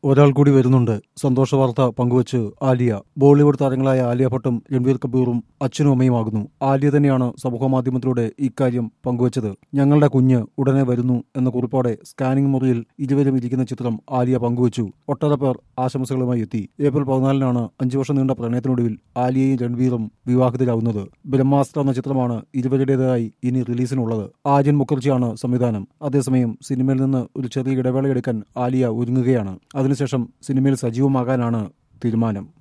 ഒരാൾ കൂടി വരുന്നുണ്ട് സന്തോഷ വാർത്ത പങ്കുവച്ച് ആലിയ ബോളിവുഡ് താരങ്ങളായ ആലിയ ഭട്ടും രൺവീർ കപൂറും അച്ഛനും അമ്മയുമാകുന്നു ആലിയ തന്നെയാണ് സമൂഹമാധ്യമത്തിലൂടെ ഇക്കാര്യം പങ്കുവച്ചത് ഞങ്ങളുടെ കുഞ്ഞ് ഉടനെ വരുന്നു എന്ന കുറിപ്പോടെ സ്കാനിംഗ് മുറിയിൽ ഇരുവരും ഇരിക്കുന്ന ചിത്രം ആലിയ പങ്കുവച്ചു ഒട്ടേറെ പേർ ആശംസകളുമായി എത്തി ഏപ്രിൽ പതിനാലിനാണ് അഞ്ചു വർഷം നീണ്ട പ്രണയത്തിനൊടുവിൽ ആലിയയും രൺവീറും വിവാഹിതരാകുന്നത് ബ്രഹ്മാസ്ത്ര എന്ന ചിത്രമാണ് ഇരുവരുടേതായി ഇനി റിലീസിനുള്ളത് ആര്യൻ മുഖർജിയാണ് സംവിധാനം അതേസമയം സിനിമയിൽ നിന്ന് ഒരു ചെറിയ ഇടവേള എടുക്കാൻ ആലിയ ഒരുങ്ങുകയാണ് അതിനുശേഷം സിനിമയിൽ സജീവമാകാനാണ് തീരുമാനം